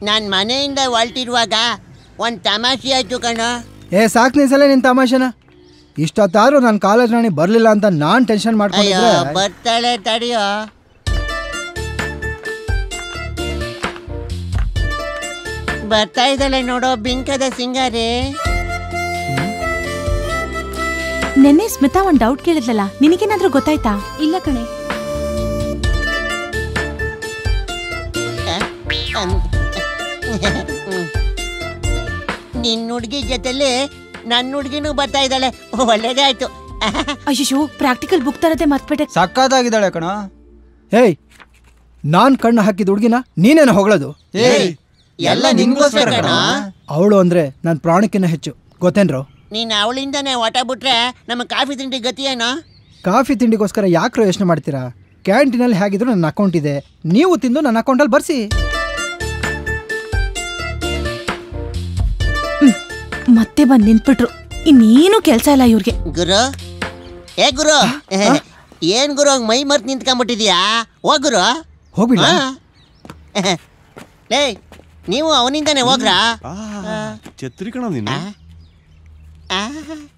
ನಾನು ಮನೆಯಿಂದ ಹೊರಟಿರುವಾಗ ಒಂದು ತಮಾಷೆ ಆಯ್ತು ಕಣೋ ಏ ಸಾಕ್ ನಿಲ್ಸಲ್ಲ ನಿನ್ ತಮಾಷೆನ ಇಷ್ಟೊತ್ತಾದ್ರೂ ನನ್ನ ಕಾಲೇಜ್ ರಾಣಿ ಬರ್ಲಿಲ್ಲ ಅಂತ ನಾನ್ ಟೆನ್ಷನ್ ಅಯ್ಯೋ ಮಾಡ್ಕೊಂಡಿದ್ರೆ ಬರ್ತಾಳೆ ತಡಿಯೋ ಬರ್ತಾ ಇದ್ದಾಳೆ ನೋಡೋ ಬಿಂಕದ ಸಿಂಗಾರಿ ನೆನ್ನೆ ಸ್ಮಿತಾ ಒಂದ್ ಡೌಟ್ ಕೇಳಿದ್ಲಲ್ಲ ನಿನಗೇನಾದ್ರೂ ಗೊತ್ತಾಯ್ತಾ ಇಲ್ಲ ಕಣೆ ನಿನ್ನ ಹುಡುಗಿ ಜೊತೆಲಿ ನನ್ನ ಹುಡುಗಿನೂ ಬರ್ತಾ ಇದ್ದಾಳೆ ಒಳ್ಳೇದೇ ಆಯ್ತು ಅಯ್ಯೋ ಪ್ರಾಕ್ಟಿಕಲ್ ಬುಕ್ ತರದೆ ಮರ್ತ್ಬಿಟ್ಟೆ ಸಕ್ಕತ್ತಾಗಿದ್ದಾಳೆ ಕಣ ಹೇಯ್ ನಾನ್ ಕಣ್ಣು ಹಾಕಿದ ಹುಡ್ಗಿನ ನೀನೇನ ಹೊಗಳೋದು ಏಯ್ ಎಲ್ಲ ನಿನ್ಗೋಸ್ಕರ ಕಣ ಅವಳು ಅಂದ್ರೆ ನನ್ನ ಪ್ರಾಣಕ್ಕಿಂತ ಹೆಚ್ಚು ಗೊತ್ತೇನ್ರು ನೀನು ಅವಳಿಂದನೇ ಒಟ ಬಿಟ್ರೆ ನಮ್ಮ ಕಾಫಿ ತಿಂಡಿ ಗತಿ ಏನೋ ಕಾಫಿ ತಿಂಡಿಗೋಸ್ಕರ ಯಾಕ್ರೋ ಯೋಚನೆ ಮಾಡ್ತೀರಾ ಕ್ಯಾಂಟೀನಲ್ಲಿ ಹೇಗಿದ್ರು ನನ್ನ ಅಕೌಂಟ್ ಇದೆ ನೀವು ತಿಂದು ನನ್ನ ಅಕೌಂಟಲ್ಲಿ ಬರ್ಸಿ ಮತ್ತೆ ಬಂದ್ ನಿಂತ್ಬಿಟ್ರು ಇನ್ನೇನು ಕೆಲ್ಸ ಇಲ್ಲ ಇವ್ರಿಗೆ ಗುರು ಏ ಗುರು ಏನ್ ಗುರು ಹಂಗ್ ಮೈ ಮರ್ತ್ ನಿಂತ್ಕೊಂಡ್ಬಿಟ್ಟಿದ್ಯಾ ಹೋಗ್ ಗುರು ಹೋಗ್ಬಿಡ ಹಾ. ಲೇ ನೀವು ಅವನಿಂದಾನೆ ಹೋಗ್ರಾ ಛತ್ರಿ ಕಣ ನೀನು ಆ